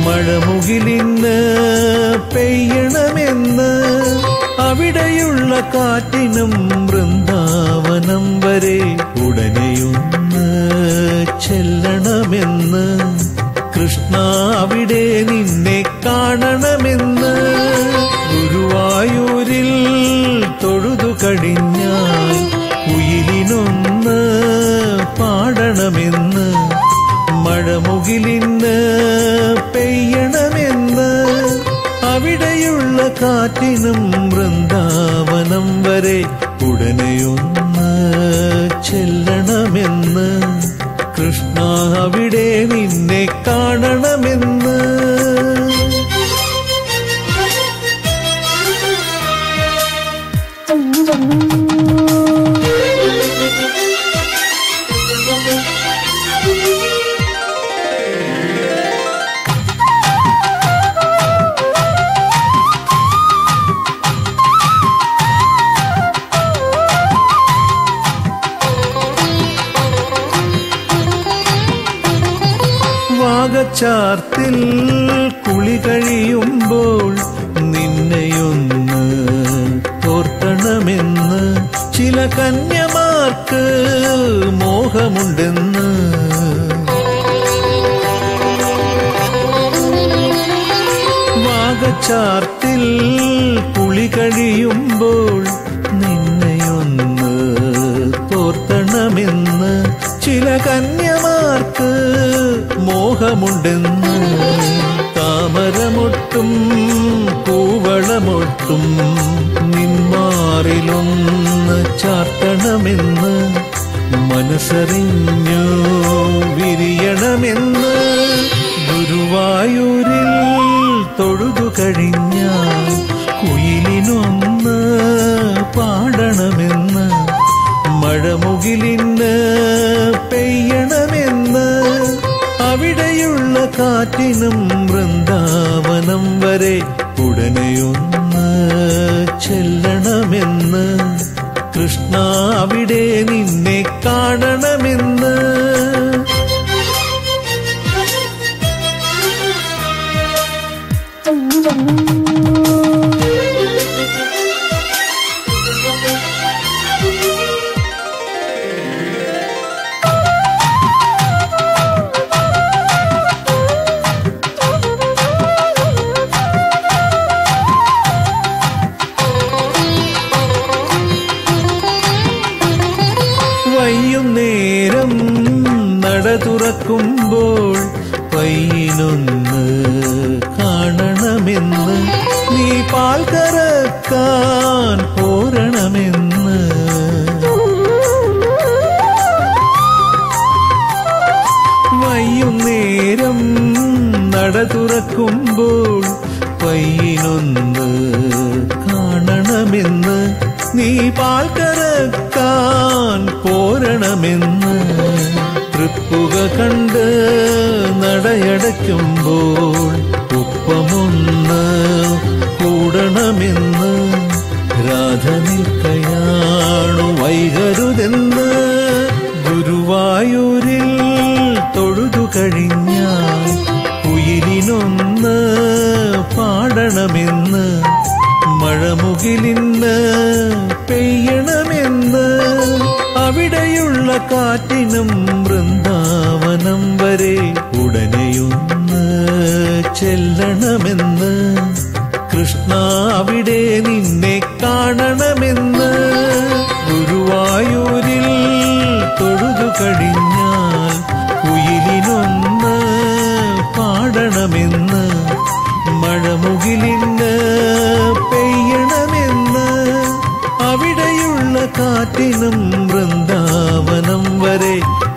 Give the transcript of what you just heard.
മഴമുകിലിന്ന് പെയ്യണമെന്ന് അവിടെയുള്ള കാറ്റിനും വൃന്ദാവനം വരെ ഉടനെയൊന്ന് ചെല്ലണമെന്ന് കൃഷ്ണ അവിടെ നിന്നെ കാണണമെന്ന് ഗുരുവായൂരിൽ തൊഴുതു കഴിഞ്ഞാൽ കുയിലിനൊന്ന് പാടണമെന്ന് മഴമുകിലിന്ന് പെയ്യണമെന്ന് അവിടെയുള്ള കാറ്റിനും വൃന്ദാവനം വരെ ഉടനെയൊന്ന് ചെല്ലണമെന്ന് കൃഷ്ണ അവിടെ നിന്നെ കാണണമെന്ന് വാഗച്ചാർത്തിൽ കുളി കഴിയുമ്പോൾ നിന്നെയൊന്ന് ഓർക്കണമെന്ന് ചില കന്യമാർക്ക് മോഹമുണ്ടെന്ന് വാഗച്ചാർത്തിൽ കുളി കഴിയുമ്പോൾ നിന്നെയൊന്ന് തോർത്തണമെന്ന് ചില കന്യമാർക്ക് മോഹമുണ്ടെന്ന് താമരമൊട്ടും കൂവളമൊട്ടും നിന്മാറിലൊന്ന് ചാർത്തണമെന്ന് മനസ്സറിഞ്ഞു വിരിയണമെന്ന് ഗുരുവായൂരിൽ തൊഴുതു കഴിഞ്ഞാൽ കുയിലിനൊന്ന് പാടണമെന്ന് മഴമുകിലിന്ന് പെയ്യണമെന്ന് അവിടെയുള്ള കാറ്റിനും വൃന്ദാവനം വരെ ഉടനെയൊന്ന് ചെല്ലണമെന്ന് കൃഷ്ണ അവിടെ നിന്നെ കാണണമെന്ന് വൈകുന്നേരം നട തുറക്കുമ്പോൾ പയ്യനൊന്ന് കാണണമെന്ന് നീ പാൽ കറക്കാൻ പോരണമെന്ന് വൈകുന്നേരം നട തുറക്കുമ്പോൾ പയ്യനൊന്ന് കാണണമെന്ന് നീ പാൽ കറക്കാൻ പോരണമെന്ന് തൃപ്പുക കണ്ട് നടയടയ്ക്കുമ്പോൾ ഒപ്പമൊന്ന് കൂടണമെന്ന് രാധ നിൽക്കയാണു വൈകരുതെന്ന് ഗുരുവായൂരിൽ തൊഴുതു കഴിഞ്ഞാൽ കുയിലിനൊന്ന് പാടണമെന്ന് മഴമുകിലിന്ന് പെയ്യണമെന്ന് അവിടെയുള്ള കാറ്റിനും വൃന്ദാവനം വരെ ഉടനെയൊന്ന് ചെല്ലണമെന്ന് കൃഷ്ണ അവിടെ നിന്നെ കാണണമെന്ന് ഗുരുവായൂരിൽ തൊഴുതു കഴിഞ്ഞാൽ കുയിലിനൊന്ന് പാടണമെന്ന് മഴമുകിലിന്ന് പെയ്യണമെന്ന് അവിടെയുള്ള കാറ്റിനും വൃന്ദാവനം വരെ